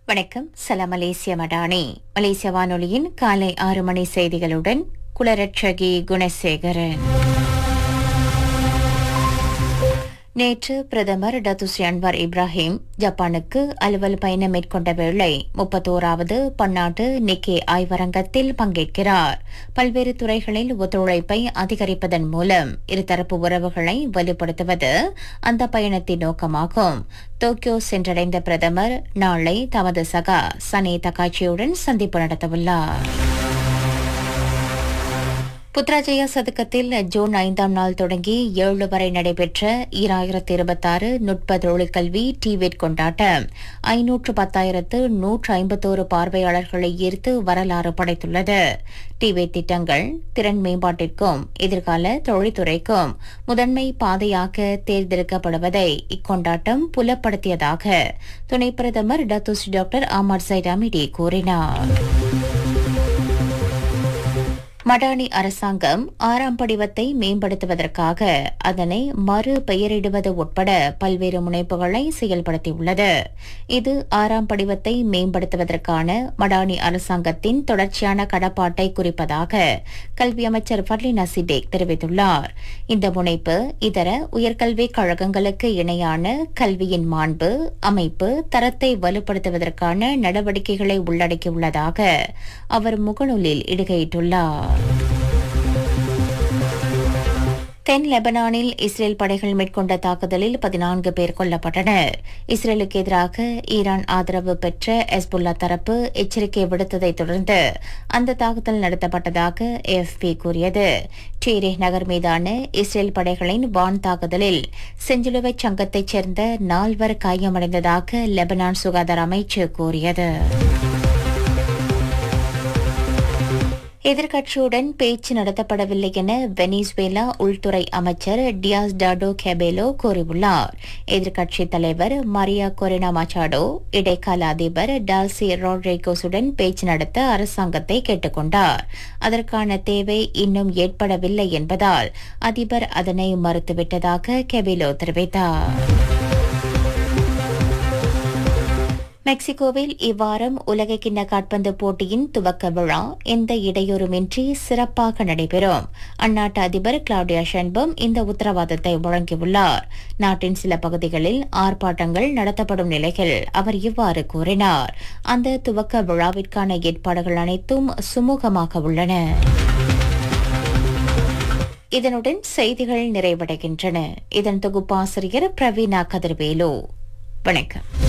வணக்கம் சலாம் மலேசிய மடானி மலேசிய வானொலியின் காலை ஆறு மணி செய்திகளுடன் குலரட்சகி குணசேகரன் நேற்று பிரதமர் டத்துஸ்ரீ அன்வார் இப்ராஹிம் ஜப்பானுக்கு அலுவல் பயணம் மேற்கொண்ட வேளை முப்பத்தோராவது பன்னாட்டு நிக்கே ஆய்வரங்கத்தில் பங்கேற்கிறார் பல்வேறு துறைகளில் ஒத்துழைப்பை அதிகரிப்பதன் மூலம் இருதரப்பு உறவுகளை வலுப்படுத்துவது அந்த பயணத்தின் நோக்கமாகும் டோக்கியோ சென்றடைந்த பிரதமர் நாளை தமது சகா சனே தகாச்சியுடன் சந்திப்பு நடத்தவுள்ளார் புத்ராஜயா சதுக்கத்தில் ஜூன் ஐந்தாம் நாள் தொடங்கி ஏழு வரை நடைபெற்ற ஈராயிரத்தி இருபத்தாறு நுட்ப தொழிற்கல்வி டிவேட் கொண்டாட்டம் ஐநூற்று பத்தாயிரத்து நூற்று ஐம்பத்தோரு பார்வையாளர்களை ஈர்த்து வரலாறு படைத்துள்ளது டிவேட் திட்டங்கள் திறன் மேம்பாட்டிற்கும் எதிர்கால தொழில்துறைக்கும் முதன்மை பாதையாக தேர்ந்தெடுக்கப்படுவதை இக்கொண்டாட்டம் புலப்படுத்தியதாக துணை பிரதமர் டத்துஸ் டாக்டர் அமர் சைடாமிடி கூறினார் மடானி அரசாங்கம் ஆறாம் படிவத்தை மேம்படுத்துவதற்காக அதனை மறு பெயரிடுவது உட்பட பல்வேறு முனைப்புகளை செயல்படுத்தியுள்ளது இது ஆறாம் படிவத்தை மேம்படுத்துவதற்கான மடானி அரசாங்கத்தின் தொடர்ச்சியான கடப்பாட்டை குறிப்பதாக கல்வி அமைச்சர் ஃபர்லினா சிடேக் தெரிவித்துள்ளார் இந்த முனைப்பு இதர உயர்கல்விக் கழகங்களுக்கு இணையான கல்வியின் மாண்பு அமைப்பு தரத்தை வலுப்படுத்துவதற்கான நடவடிக்கைகளை உள்ளடக்கியுள்ளதாக அவர் முகநூலில் இடுகையிட்டுள்ளார் தென் லெபனானில் இஸ்ரேல் படைகள் மேற்கொண்ட தாக்குதலில் பதினான்கு பேர் கொல்லப்பட்டனர் இஸ்ரேலுக்கு எதிராக ஈரான் ஆதரவு பெற்ற எஸ்புல்லா தரப்பு எச்சரிக்கை விடுத்ததைத் தொடர்ந்து அந்த தாக்குதல் நடத்தப்பட்டதாக ஏஎஃப்பி கூறியது டீரே நகர் மீதான இஸ்ரேல் படைகளின் வான் தாக்குதலில் செஞ்சிலுவை சங்கத்தைச் சேர்ந்த நால்வர் காயமடைந்ததாக லெபனான் சுகாதார அமைச்சு கூறியது எதிர்க்கட்சியுடன் பேச்சு நடத்தப்படவில்லை என வெனிசுவேலா உள்துறை அமைச்சர் டியாஸ் டாடோ கெபேலோ கூறியுள்ளார் எதிர்க்கட்சித் தலைவர் மரியா கொரினா மச்சாடோ இடைக்கால அதிபர் டால்சி ரோட்ரிகோஸுடன் பேச்சு நடத்த அரசாங்கத்தை கேட்டுக்கொண்டார் அதற்கான தேவை இன்னும் ஏற்படவில்லை என்பதால் அதிபர் அதனை மறுத்துவிட்டதாக கெபேலோ தெரிவித்தார் மெக்சிகோவில் இவ்வாரம் உலகக்கிண்ண காட்பந்து போட்டியின் துவக்க விழா எந்த இடையூறுமின்றி சிறப்பாக நடைபெறும் அந்நாட்டு அதிபர் கிளாடியா ஷென்பம் இந்த உத்தரவாதத்தை வழங்கியுள்ளார் நாட்டின் சில பகுதிகளில் ஆர்ப்பாட்டங்கள் நடத்தப்படும் நிலையில் அவர் இவ்வாறு கூறினார் அந்த துவக்க விழாவிற்கான ஏற்பாடுகள் அனைத்தும் சுமூகமாக உள்ளன இதனுடன் செய்திகள் நிறைவடைகின்றன இதன் தொகுப்பாசிரியர் பிரவீனா கதிர்வேலு வணக்கம்